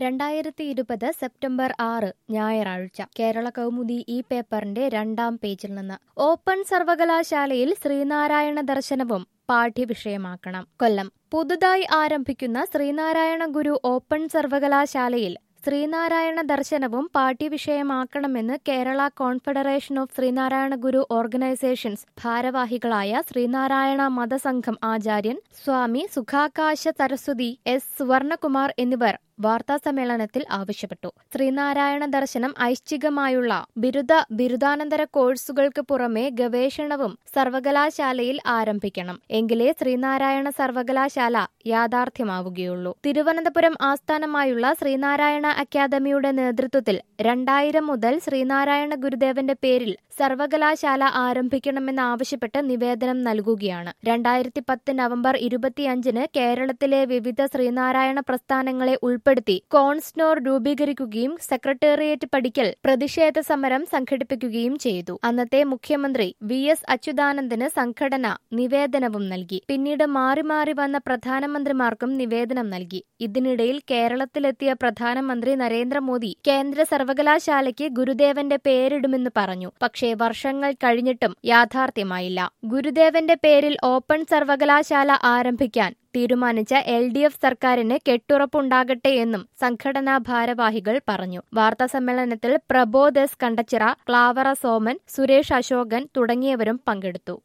രണ്ടായിരത്തി ഇരുപത് സെപ്റ്റംബർ ആറ് ഞായറാഴ്ച കേരള കൗമുദി ഈ പേപ്പറിന്റെ രണ്ടാം പേജിൽ നിന്ന് ഓപ്പൺ സർവകലാശാലയിൽ ശ്രീനാരായണ ദർശനവും പാഠ്യവിഷയമാക്കണം കൊല്ലം പുതുതായി ആരംഭിക്കുന്ന ശ്രീനാരായണ ഗുരു ഓപ്പൺ സർവകലാശാലയിൽ ശ്രീനാരായണ ദർശനവും പാഠ്യവിഷയമാക്കണമെന്ന് Kerala confederation of Sreenarayana Guru organisations ഭാരവാഹികളായ ശ്രീനാരായണ മതസംഘം ആചാര്യൻ സ്വാമി സുഖാകാശ സരസ്വതി എസ് സുവർണകുമാർ എന്നിവർ വാർത്താസമ്മേളനത്തിൽ ആവശ്യപ്പെട്ടു ശ്രീനാരായണ ദർശനം ഐച്ഛികമായുള്ള ബിരുദ ബിരുദാനന്തര കോഴ്സുകൾക്ക് പുറമെ ഗവേഷണവും സർവകലാശാലയിൽ ആരംഭിക്കണം എങ്കിലേ ശ്രീനാരായണ സർവകലാശാല യാഥാർത്ഥ്യമാവുകയുള്ളൂ തിരുവനന്തപുരം ആസ്ഥാനമായുള്ള ശ്രീനാരായണ അക്കാദമിയുടെ നേതൃത്വത്തിൽ രണ്ടായിരം മുതൽ ശ്രീനാരായണ ഗുരുദേവന്റെ പേരിൽ സർവകലാശാല ആരംഭിക്കണമെന്നാവശ്യപ്പെട്ട് നിവേദനം നൽകുകയാണ് രണ്ടായിരത്തി പത്ത് നവംബർ ഇരുപത്തിയഞ്ചിന് കേരളത്തിലെ വിവിധ ശ്രീനാരായണ പ്രസ്ഥാനങ്ങളെ ഉൾപ്പെടുത്തി കോൺസ്നോർ രൂപീകരിക്കുകയും സെക്രട്ടേറിയറ്റ് പടിക്കൽ പ്രതിഷേധ സമരം സംഘടിപ്പിക്കുകയും ചെയ്തു അന്നത്തെ മുഖ്യമന്ത്രി വി എസ് അച്യുതാനന്ദന് സംഘടന നിവേദനവും നൽകി പിന്നീട് മാറി മാറി വന്ന പ്രധാനമന്ത്രിമാർക്കും നിവേദനം നൽകി ഇതിനിടയിൽ കേരളത്തിലെത്തിയ പ്രധാനമന്ത്രി നരേന്ദ്രമോദി കേന്ദ്ര സർവകലാശാലയ്ക്ക് ഗുരുദേവന്റെ പേരിടുമെന്ന് പറഞ്ഞു പക്ഷേ വർഷങ്ങൾ കഴിഞ്ഞിട്ടും യാഥാർത്ഥ്യമായില്ല ഗുരുദേവന്റെ പേരിൽ ഓപ്പൺ സർവകലാശാല ആരംഭിക്കാൻ തീരുമാനിച്ച എൽ ഡി എഫ് സർക്കാരിന് കെട്ടുറപ്പുണ്ടാകട്ടെ എന്നും സംഘടനാ ഭാരവാഹികൾ പറഞ്ഞു വാർത്താസമ്മേളനത്തിൽ പ്രബോധ് എസ് കണ്ടച്ചിറ ക്ലാവറ സോമൻ സുരേഷ് അശോകൻ തുടങ്ങിയവരും പങ്കെടുത്തു